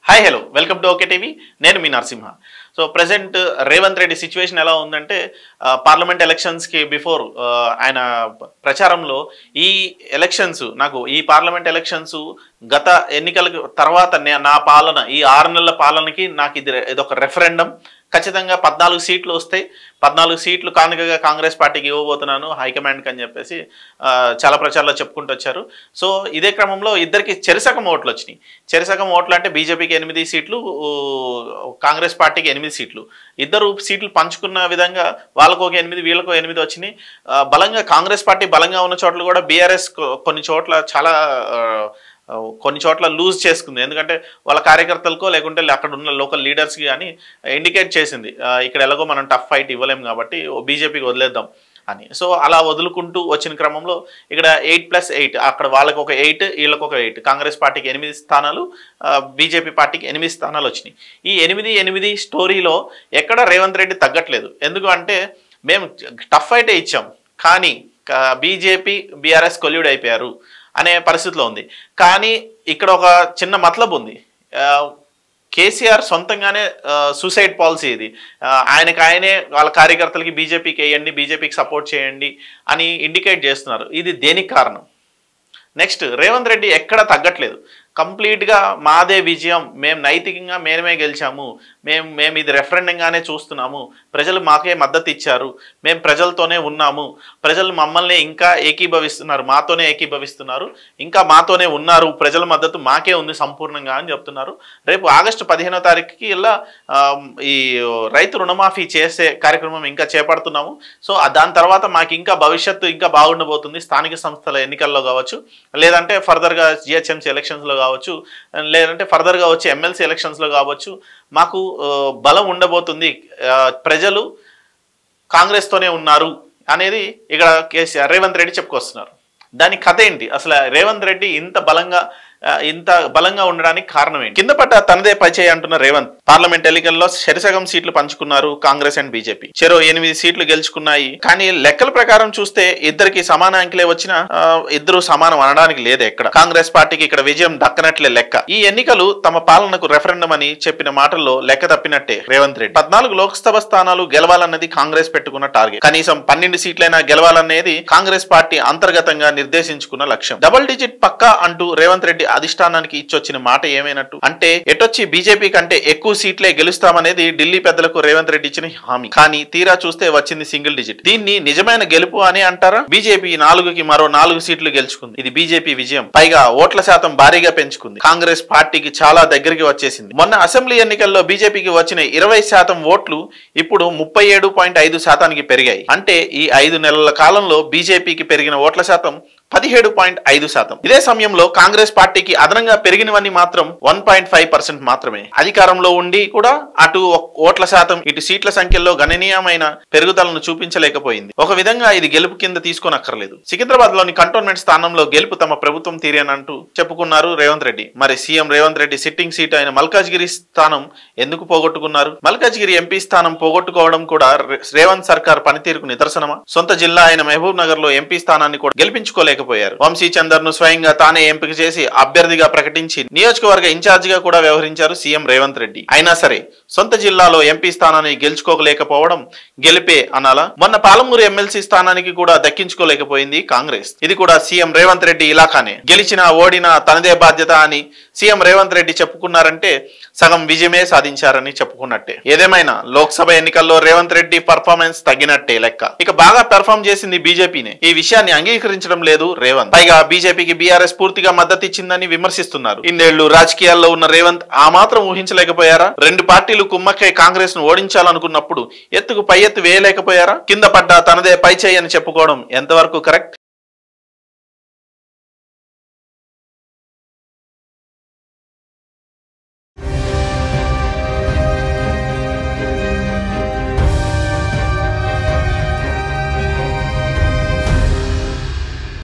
hi hello welcome to okay TV నేను మీ Narasimha so present Revanth Reddy situation ఎలా ఉందంటే ఆ, పార్లమెంట్ ఎలక్షన్స్కి బిఫోర్ ఆ, ఆయన ప్రచారంలో ఈ ఎలక్షన్స్ నాకు ఈ పార్లమెంట్ ఎలక్షన్స్ గత ఎన్నికల తర్వాత నే- నా పాలన ఈ ఆరు నెలల పాలనకి నాకు ఇది ఇదొక రెఫరెండం ఖచ్చితంగా పద్నాలుగు సీట్లు వస్తాయి పద్నాలుగు సీట్లు కానుకగా కాంగ్రెస్ పార్టీకి ఇవ్వబోతున్నాను హైకమాండ్కి అని చెప్పేసి ఆ, చాలా ప్రచారంలో చెప్పుకుంటూ వచ్చారు సో ఇదే క్రమంలో ఇద్దరికి చెరిసగం ఓట్లు వచ్చినాయి చెరిసగం ఓట్లు అంటే బీజేపీకి ఎనిమిది సీట్లు ఊ, కాంగ్రెస్ పార్టీకి ఎనిమిది సీట్లు ఇద్దరు సీట్లు పంచుకున్న విధంగా వాళ్ళకు ఒక ఎనిమిది వీళ్ళకు ఎనిమిది వచ్చినాయి ఆ, బలంగా కాంగ్రెస్ పార్టీ బలంగా ఉన్న చోట్ల కూడా బీఆర్ఎస్ కొన్ని చోట్ల చాలా ఆ, ఆ, కొన్ని చోట్ల లూజ్ చేసుకుంది ఎందుకంటే వాళ్ళ కార్యకర్తలకో లేకుంటే అక్కడ ఉన్న లోకల్ లీడర్స్కి కానీ ఇండికేట్ చేసింది ఆ, ఇక్కడ ఎలాగో మనం టఫ్ ఫైట్ ఇవ్వలేం కాబట్టి బీజేపీకి వదిలేద్దాం అని సో అలా వదులుకుంటూ వచ్చిన క్రమంలో ఇక్కడ ఎయిట్ ప్లస్ ఎయిట్ అక్కడ వాళ్ళకి ఒక ఎయిట్ వీళ్ళకి ఒక ఎయిట్ కాంగ్రెస్ పార్టీకి ఎనిమిది స్థానాలు బీజేపీ పార్టీకి ఎనిమిది స్థానాలు వచ్చినాయి ఈ ఎనిమిది ఎనిమిది స్టోరీలో ఎక్కడ రేవంత్ రెడ్డి తగ్గట్లేదు ఎందుకు అంటే మేము టఫ్ ఫైటే ఇచ్చాం కానీ బీజేపీ బీఆర్ఎస్ కొల్యూడ్ అయిపోయారు అనే పరిస్థితిలో ఉంది కానీ ఇక్కడ ఒక చిన్న మతలబు ఉంది ఆ, కేసీఆర్ సొంతంగానే సూసైడ్ పాలసీ ఇది ఆ, ఆయనకు ఆయనే వాళ్ళ కార్యకర్తలకి బీజేపీకి వేయండి బీజేపీకి సపోర్ట్ చేయండి అని ఇండికేట్ చేస్తున్నారు ఇది దేనికి కారణం నెక్స్ట్ రేవంత్ రెడ్డి ఎక్కడ తగ్గట్లేదు కంప్లీట్గా మాదే విజయం మేము నైతికంగా మేమే గెలిచాము మేము మేము ఇది రెఫరెండంగానే చూస్తున్నాము ప్రజలు మాకే మద్దతు ఇచ్చారు మేము ప్రజలతోనే ఉన్నాము ప్రజలు మమ్మల్ని ఇంకా ఏకీభవిస్తున్నారు మాతోనే ఏకీభవిస్తున్నారు ఇంకా మాతోనే ఉన్నారు ప్రజల మద్దతు మాకే ఉంది సంపూర్ణంగా అని చెప్తున్నారు రేపు ఆగస్టు పదిహేనో తారీఖుకి ఇలా ఆ, ఈ రైతు రుణమాఫీ చేసే కార్యక్రమం ఇంకా చేపడుతున్నాము సో ఆ దాని తర్వాత మాకు ఇంకా భవిష్యత్తు ఇంకా బాగుండబోతుంది స్థానిక సంస్థల ఎన్నికల్లో కావచ్చు లేదంటే ఫర్దర్గా జిహెచ్ఎంసీ ఎలక్షన్స్లో కావచ్చు లేదంటే ఫర్దర్గా వచ్చే ఎమ్మెల్సీ ఎలక్షన్స్లో కావచ్చు మాకు ఆ, బలం ఉండబోతుంది ఆ, ప్రజలు కాంగ్రెస్తోనే ఉన్నారు అనేది ఇక్కడ కేసీఆర్ రేవంత్ రెడ్డి చెప్పుకొస్తున్నారు దాని కథ ఏంటి అసలు రేవంత్ రెడ్డి ఇంత బలంగా ఆ, ఇంత బలంగా ఉండడానికి కారణం ఏంటి కింద పట్ట తనదే పైచేయి అంటున్న రేవంత్ పార్లమెంట్ ఎన్నికల్లో శరిసగం సీట్లు పంచుకున్నారు కాంగ్రెస్ అండ్ బీజేపీ చెరో ఎనిమిది సీట్లు గెలుచుకున్నాయి కానీ లెక్కల ప్రకారం చూస్తే ఇద్దరికి సమాన అంకెలే వచ్చినా ఆ, ఇద్దరు సమానం అనడానికి లేదు ఎక్కడ కాంగ్రెస్ పార్టీకి ఇక్కడ విజయం దక్కనట్లే లెక్క ఈ ఎన్నికలు తమ పాలనకు రెఫరెండం అని చెప్పిన మాటల్లో లెక్క తప్పినట్టే రేవంత్ రెడ్డి పద్నాలుగు లోక్సభ స్థానాలు గెలవాలన్నది కాంగ్రెస్ పెట్టుకున్న టార్గెట్ కనీసం పన్నెండు సీట్లైనా గెలవాలనేది కాంగ్రెస్ పార్టీ అంతర్గతంగా నిర్దేశించుకున్న లక్ష్యం డబుల్ డిజిట్ పక్కా అంటూ రేవంత్ రెడ్డి అధిష్టానానికి ఇచ్చొచ్చిన మాట ఏమైనట్టు అంటే ఎటొచ్చి బీజేపీ కంటే ఎక్కువ సీట్లే గెలుస్తామనేది ఢిల్లీ పెద్దలకు రేవంత్ రెడ్డి ఇచ్చిన హామీ కానీ తీరా చూస్తే వచ్చింది సింగిల్ డిజిట్ దీన్ని నిజమైన గెలుపు అని అంటారా బీజేపీ నాలుగుకి మరో నాలుగు సీట్లు గెలుచుకుంది ఇది బీజేపీ విజయం పైగా ఓట్ల శాతం భారీగా పెంచుకుంది కాంగ్రెస్ పార్టీకి చాలా దగ్గరికి వచ్చేసింది మొన్న అసెంబ్లీ ఎన్నికల్లో బీజేపీకి వచ్చిన ఇరవై శాతం ఓట్లు ఇప్పుడు ముప్పై ఏడు పాయింట్ ఐదు శాతానికి పెరిగాయి అంటే ఈ ఐదు నెలల కాలంలో బీజేపీకి పెరిగిన ఓట్ల శాతం పదిహేడు పాయింట్ ఐదు శాతం ఇదే సమయంలో కాంగ్రెస్ పార్టీకి అదనంగా పెరిగినవన్నీ మాత్రం వన్ పాయింట్ ఫైవ్ పర్సెంట్ మాత్రమే అధికారంలో ఉండి కూడా అటు ఓట్ల శాతం ఇటు సీట్ల సంఖ్యలో గణనీయమైన పెరుగుదలను చూపించలేకపోయింది ఒక విధంగా ఇది గెలుపు కింద తీసుకోనక్కర్లేదు సికింద్రాబాద్ లోని కంటోన్మెంట్ స్థానంలో గెలుపు తమ ప్రభుత్వం తీరేనంటూ చెప్పుకున్నారు రేవంత్ రెడ్డి మరి CM Revanth Reddy sitting seat అయిన మల్కాజ్గిరి స్థానం ఎందుకు పోగొట్టుకున్నారు మల్కాజ్గిరి ఎంపీ స్థానం పోగొట్టుకోవడం కూడా రే- రేవంత్ సర్కార్ పనితీరుకు నిదర్శనమా సొంత జిల్లా అయిన మహబూబ్ నగర్ లో ఎంపీ స్థానాన్ని కూడా గెలిపించుకోలేకపోయారు వంశీ చందర్ ను స్వయంగా తానే ఎంపిక చేసి అభ్యర్థిగా ప్రకటించి నియోజకవర్గ ఇన్ఛార్జ్ గా కూడా వ్యవహరించారు సీఎం రేవంత్ రెడ్డి అయినా సరే సొంత జిల్లాలో ఎంపీ స్థానాన్ని గెలుచుకోలేకపోవడం గెలిపే అనాలా మొన్న పాలమూరు ఎమ్మెల్సీ స్థానానికి కూడా దక్కించుకోలేకపోయింది కాంగ్రెస్ ఇది కూడా సీఎం రేవంత్ రెడ్డి ఇలాకానే గెలిచినా ఓడినా తనదే బాధ్యత అని సీఎం రేవంత్ రెడ్డి చెప్పుకున్నారంటే సగం విజయమే సాధించారని చెప్పుకున్నట్టే ఏదేమైనా లోక్సభ ఎన్నికల్లో రేవంత్ రెడ్డి పర్ఫార్మెన్స్ తగ్గినట్టే లెక్క ఇక బాగా పెర్ఫార్మ్ చేసింది బీజేపీనే ఈ విషయాన్ని అంగీకరించడం లేదు రేవంత్ పైగా బీజేపీకి బీఆర్ఎస్ పూర్తిగా మద్దతు ఇచ్చిందని విమర్శిస్తున్నారు ఇన్నేళ్లు రాజకీయాల్లో ఉన్న రేవంత్ ఆ మాత్రం ఊహించలేకపోయారా రెండు పార్టీలు కుమ్మక్కై కాంగ్రెస్ ను ఓడించాలనుకున్నప్పుడు ఎత్తుకు పై ఎత్తు వేయలేకపోయారా కింద పడ్డ తనదే పై చేయి అని చెప్పుకోవడం ఎంతవరకు కరెక్ట్